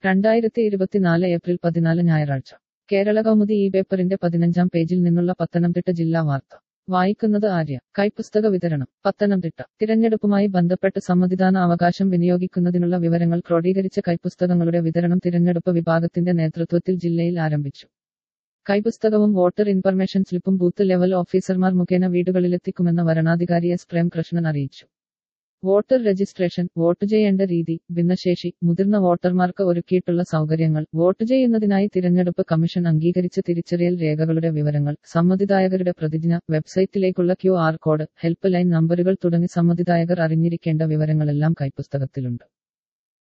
രണ്ടായിരത്തി ഇരുപത്തിനാല് ഏപ്രിൽ പതിനാല് ഞായറാഴ്ച കേരള കൗമുദി ഈ പേപ്പറിന്റെ പതിനഞ്ചാം പേജിൽ നിന്നുള്ള പത്തനംതിട്ട ജില്ലാ വാർത്ത വായിക്കുന്നത് ആര്യ കൈപ്പുസ്തക വിതരണം പത്തനംതിട്ട തിരഞ്ഞെടുപ്പുമായി ബന്ധപ്പെട്ട് സമ്മതിദാന അവകാശം വിനിയോഗിക്കുന്നതിനുള്ള വിവരങ്ങൾ ക്രോഡീകരിച്ച കൈപ്പുസ്തകങ്ങളുടെ വിതരണം തിരഞ്ഞെടുപ്പ് വിഭാഗത്തിന്റെ നേതൃത്വത്തിൽ ജില്ലയിൽ ആരംഭിച്ചു കൈപുസ്തകവും വോട്ടർ ഇൻഫർമേഷൻ സ്ലിപ്പും ബൂത്ത് ലെവൽ ഓഫീസർമാർ മുഖേന വീടുകളിലെത്തിക്കുമെന്ന് വരണാധികാരി എസ് പ്രേംകൃഷ്ണൻ അറിയിച്ചു വോട്ടർ രജിസ്ട്രേഷൻ വോട്ട് ചെയ്യേണ്ട രീതി ഭിന്നശേഷി മുതിർന്ന വോട്ടർമാർക്ക് ഒരുക്കിയിട്ടുള്ള സൗകര്യങ്ങൾ വോട്ട് ചെയ്യുന്നതിനായി തിരഞ്ഞെടുപ്പ് കമ്മീഷൻ അംഗീകരിച്ച തിരിച്ചറിയൽ രേഖകളുടെ വിവരങ്ങൾ സമ്മതിദായകരുടെ പ്രതിജ്ഞ വെബ്സൈറ്റിലേക്കുള്ള Q R code help line നമ്പറുകൾ തുടങ്ങി സമ്മതിദായകർ അറിഞ്ഞിരിക്കേണ്ട വിവരങ്ങളെല്ലാം കൈപ്പുസ്തകത്തിലുണ്ട്